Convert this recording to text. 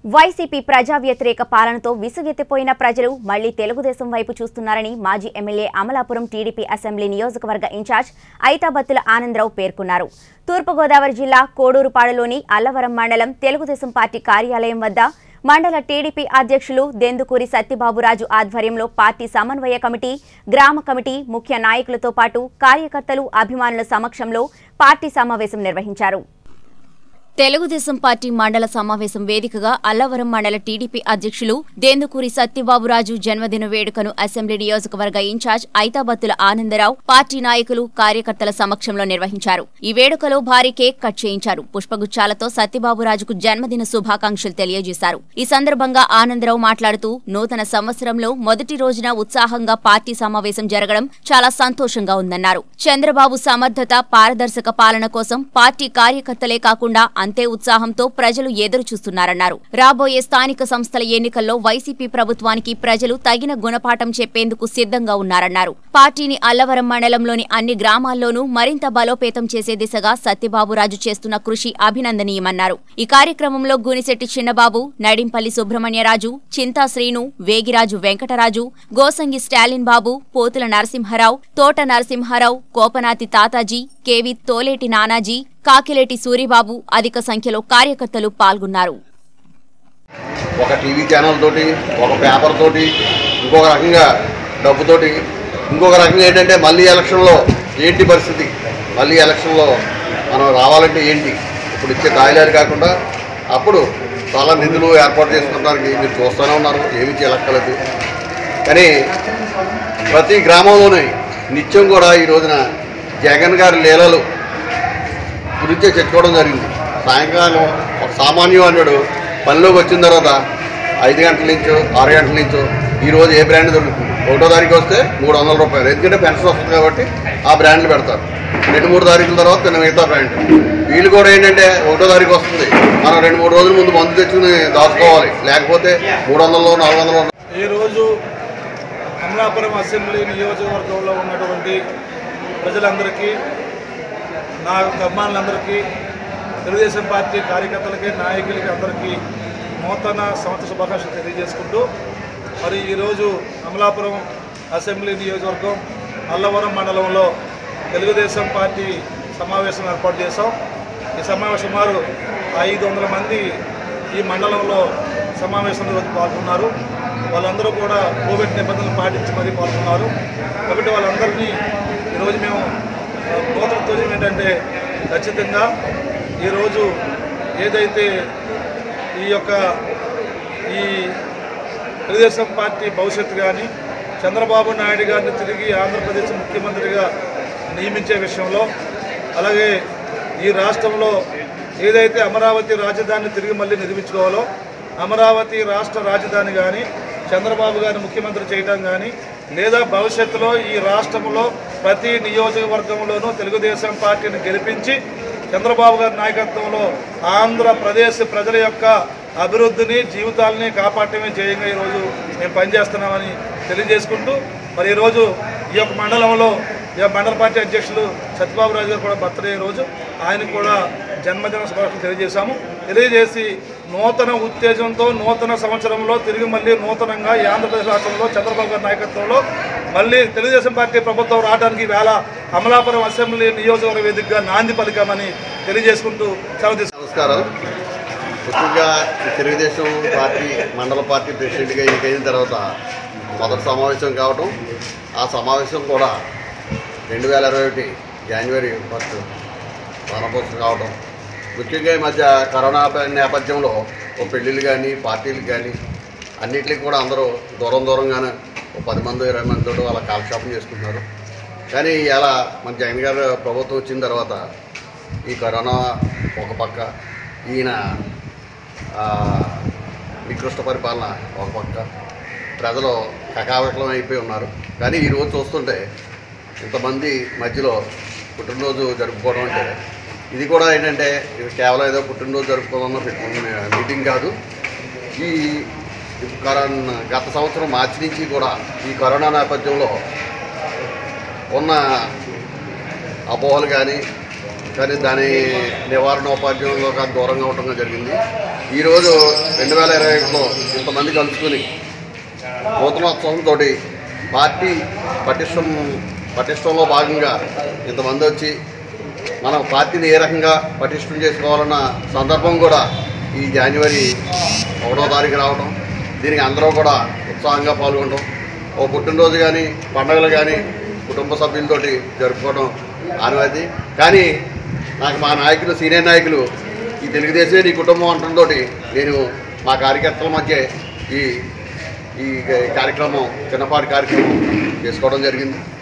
YCP ప్రజా వ్యతిరేక పాలనతో విసుగెత్తిపోయిన ప్రజలు మళ్లీ తెలుగుదేశం వైపు చూస్తున్నారని మాజీ ఎమ్మెల్యే అమలాపురం టీడీపీ అసెంబ్లీ నియోజకవర్గ ఇన్ఛార్జ్ ఐతాబత్తుల ఆనందరావు పేర్కొన్నారు తూర్పుగోదావరి జిల్లా కోడూరుపాడులోని అల్లవరం మండలం తెలుగుదేశం పార్టీ కార్యాలయం వద్ద మండల టీడీపీ అధ్యక్షులు దెందుకూరి సత్యబాబురాజు ఆధ్వర్యంలో పార్టీ సమన్వయ కమిటీ గ్రామ కమిటీ ముఖ్య నాయకులతో పాటు కార్యకర్తలు అభిమానుల సమక్షంలో పార్టీ సమావేశం నిర్వహించారు తెలుగుదేశం పార్టీ మండల సమావేశం వేదికగా అల్లవరం మండల టీడీపీ అధ్యక్షులు దేందుకూరి సత్యబాబురాజు జన్మదిన వేడుకను అసెంబ్లీ నియోజకవర్గ ఇన్ఛార్జ్ ఐతాబత్తుల ఆనందరావు పార్టీ నాయకులు కార్యకర్తల సమక్షంలో నిర్వహించారు ఈ వేడుకలో భారీ కేక్ కట్ చేయించారు పుష్పగుచ్చాలతో సత్యబాబురాజుకు జన్మదిన శుభాకాంక్షలు తెలియజేశారు ఈ సందర్భంగా ఆనందరావు మాట్లాడుతూ నూతన సంవత్సరంలో మొదటి రోజున ఉత్సాహంగా పార్టీ సమావేశం జరగడం చాలా సంతోషంగా ఉందన్నారు చంద్రబాబు సమర్థత పారదర్శక పాలన కోసం పార్టీ కార్యకర్తలే కాకుండా అంతే ఉత్సాహంతో ప్రజలు ఎదురు చూస్తున్నారన్నారు రాబోయే స్థానిక సంస్థల ఎన్నికల్లో వైసీపీ ప్రభుత్వానికి ప్రజలు తగిన గుణపాఠం చెప్పేందుకు సిద్ధంగా ఉన్నారన్నారు పార్టీని అల్లవరం మండలంలోని అన్ని గ్రామాల్లోనూ మరింత బలోపేతం చేసే దిశగా సత్యబాబురాజు చేస్తున్న కృషి అభినందనీయమన్నారు ఈ కార్యక్రమంలో గునిశెట్టి చిన్నబాబు నడింపల్లి సుబ్రహ్మణ్యరాజు చింతా శ్రీను వేగిరాజు వెంకటరాజు గోసంగి స్టాలిన్ బాబు పోతుల నరసింహారావు తోట నరసింహారావు కోపనాతి తాతాజీ కేవి తోలేటి నానాజీ కాకిలేటి సూరిబాబు అధిక సంఖ్యలో కార్యకర్తలు పాల్గొన్నారు ఒక టీవీ ఛానల్ తోటి ఒక పేపర్ తోటి ఇంకొక రకంగా డబ్బుతోటి ఇంకొక రకంగా ఏంటంటే మళ్ళీ ఎలక్షన్లో ఏంటి పరిస్థితి మళ్ళీ ఎలక్షన్లో మనం రావాలంటే ఏంటి ఇప్పుడు ఇచ్చే కాయలారు కాకుండా అప్పుడు చాలా నిధులు ఏర్పాటు చేసుకోవడానికి మీరు చూస్తూనే ఉన్నారు ఏమి చేయలక్కలేదు కానీ ప్రతి గ్రామంలోనే నిత్యం కూడా ఈ రోజున జగన్ గారి లీలలు గురించే చెప్పుకోవడం జరిగింది సాయంకాలం ఒక సామాన్యవాడు పనిలోకి వచ్చిన తర్వాత ఐదు గంటల నుంచో ఆరు గంటల నుంచో ఈ రోజు ఏ బ్రాండ్ దొరుకుతుంది ఒకటో తారీఖు వస్తే మూడు వందల రూపాయలు ఎందుకంటే పెన్షన్ వస్తుంది కాబట్టి ఆ బ్రాండ్లు పెడతారు రెండు మూడు తారీఖుల తర్వాత తిన్న మిగతా బ్రాండ్ వీళ్ళు కూడా ఏంటంటే ఒకటో తారీఖు వస్తుంది మనం రెండు మూడు రోజుల ముందు మందు తెచ్చుకుని దాచుకోవాలి లేకపోతే మూడు వందలు నాలుగు వందలు ఈరోజు అమలాపురం అసెంబ్లీ నియోజకవర్గంలో ఉన్నటువంటి ప్రజలందరికీ నా యొక్క అభిమానులందరికీ తెలుగుదేశం పార్టీ కార్యకర్తలకి నాయకులకి అందరికీ నూతన సంవత్సర శుభాకాంక్షలు తెలియజేసుకుంటూ మరి ఈరోజు అమలాపురం అసెంబ్లీ నియోజకవర్గం అల్లవరం మండలంలో తెలుగుదేశం పార్టీ సమావేశం ఏర్పాటు చేశాం ఈ సమావేశం సుమారు ఐదు వందల మంది ఈ మండలంలో సమావేశంలో ఈరోజు పాల్గొన్నారు వాళ్ళందరూ కూడా కోవిడ్ నిబంధనలు పాటించి మరీ పాల్గొన్నారు కాబట్టి వాళ్ళందరినీ ఈరోజు మేము ఆ, నూతన ఉద్దేశం ఏంటంటే ఖచ్చితంగా ఈరోజు ఏదైతే ఈ యొక్క ఈ తెలుగుదేశం పార్టీ భవిష్యత్తు కానీ చంద్రబాబు నాయుడు గారిని తిరిగి ఆంధ్రప్రదేశ్ ముఖ్యమంత్రిగా నియమించే విషయంలో అలాగే ఈ రాష్ట్రంలో ఏదైతే అమరావతి రాజధానిని తిరిగి మళ్ళీ నిర్మించుకోవాలో అమరావతి రాష్ట్ర రాజధాని కానీ చంద్రబాబు గారిని ముఖ్యమంత్రి చేయడం కానీ లేదా భవిష్యత్తులో ఈ రాష్ట్రంలో ప్రతి నియోజకవర్గంలోనూ తెలుగుదేశం పార్టీని గెలిపించి చంద్రబాబు గారి నాయకత్వంలో ఆంధ్రప్రదేశ్ ప్రజల యొక్క అభివృద్ధిని జీవితాలని కాపాడటమే ధ్యేయంగా ఈరోజు మేము పనిచేస్తున్నామని తెలియజేసుకుంటూ మరి ఈరోజు ఈ యొక్క మండలంలో ఈ యొక్క మండల పార్టీ అధ్యక్షులు సత్యబాబు రాజు గారు కూడా బర్త్డే రోజు ఆయనకు కూడా జన్మదిన శుభాకాంక్షలు తెలియజేశాము తెలియజేసి నూతన ఉత్తేజంతో నూతన సంవత్సరంలో తిరిగి మళ్ళీ నూతనంగా ఈ ఆంధ్రప్రదేశ్ రాష్ట్రంలో చంద్రబాబు గారి నాయకత్వంలో మళ్ళీ తెలుగుదేశం పార్టీ ప్రభుత్వం రావడానికి వేళ అమలాపురం అసెంబ్లీ నియోజకవర్గ వేదికగా నాంది పలికామని తెలియజేసుకుంటూ సెలవు తీసుకుంటాం. నమస్కారం ముఖ్యంగా ఈ తెలుగుదేశం పార్టీ మండల పార్టీ ప్రెసిడెంట్గా ఎన్నికైన తర్వాత మొదటి సమావేశం కావటం ఆ సమావేశం కూడా రెండు వేల ఇరవై ఒకటి జనవరి ఫస్ట్ ప్రారంభోత్సవం కావటం ముఖ్యంగా ఈ మధ్య కరోనా ప- నేపథ్యంలో ఓ పెళ్ళిళ్ళు కానీ పార్టీలు కానీ అన్నిటికీ కూడా అందరూ దూరం దూరంగానే ఓ పది మంది ఇరవై మందితో అలా కాలక్షేపం చేసుకుంటున్నారు కానీ ఇలా మన జగన్ గారు ప్రభుత్వం వచ్చిన తర్వాత ఈ కరోనా ఒక పక్క ఈయన ఆ, నికృష్ట పరిపాలన ఒక పక్క ప్రజలు కకావికలం అయిపోయి ఉన్నారు కానీ ఈరోజు చూస్తుంటే ఇంతమంది మధ్యలో పుట్టినరోజు జరుపుకోవడం అంటే ఇది కూడా ఏంటంటే ఇది కేవలం ఏదో పుట్టినరోజు జరుపుకోవాలన్న పెట్టుకున్న మీటింగ్ కాదు ఈ కరోనా గత సంవత్సరం మార్చి నుంచి కూడా ఈ కరోనా నేపథ్యంలో ఉన్న అపోహలు కానీ కానీ దాని నివారణ ఉపాధ్యాయుల్లో కానీ దూరంగా ఉండటం జరిగింది ఈరోజు రెండు వేల ఇరవై ఒకటిలో ఇంతమంది కలుసుకుని నూతనోత్సవంతో పార్టీ పటిష్టం పటిష్టంలో భాగంగా ఇంతమంది వచ్చి మన పార్టీని ఏ రకంగా పటిష్టం చేసుకోవాలన్న సందర్భం కూడా ఈ జనవరి ఒకటో తారీఖు రావడం దీనికి అందరూ కూడా ఉత్సాహంగా పాల్గొనడం ఓ పుట్టినరోజు కానీ పండగలు కానీ కుటుంబ సభ్యులతోటి జరుపుకోవడం ఆనవాది కానీ నాకు మా నాయకులు సీనియర్ నాయకులు ఈ తెలుగుదేశమే నీ కుటుంబం అంటంతో నేను మా కార్యకర్తల మధ్య ఈ ఈ కార్యక్రమం చిన్నపాటి కార్యక్రమం చేసుకోవడం జరిగింది